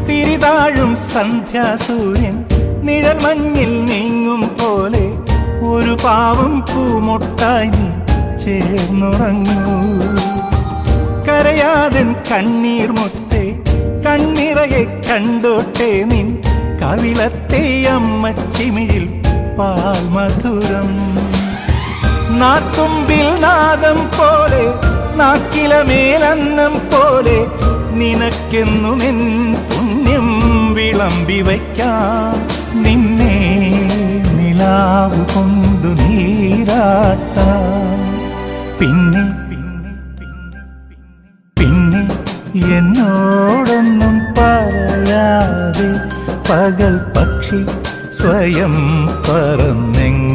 തിരിതാഴും സന്ധ്യാസൂര്യൻ നിഴൽ മഞ്ഞിൽ നീങ്ങും പോലെ ഒരു പാവം പൂമൊട്ടായി നീ ചേർന്നുറങ്ങൂ കരയാതൻ കണ്ണീർ മുത്തേ കണ്ണിറയെ കണ്ടോട്ടെ നിൻ കവിളത്തെ അമ്മച്ചിമിഴിൽ പാൽമധുരം നാത്തുമ്പിൽ നാദം പോലെ നാക്കിലമേലന്നം പോലെ നിനക്കെന്നുമെൻ പുണ്യം വിളമ്പി വയ്ക്കാം നിന്നെ നിലാവ് കൊണ്ടു നീരാട്ടാം പിന്നെ പിന്നെ പിന്നെ പിന്നെ എന്നോടൊന്നും പറയാതെ പകൽ പക്ഷി സ്വയം പറന്നെങ്ങോ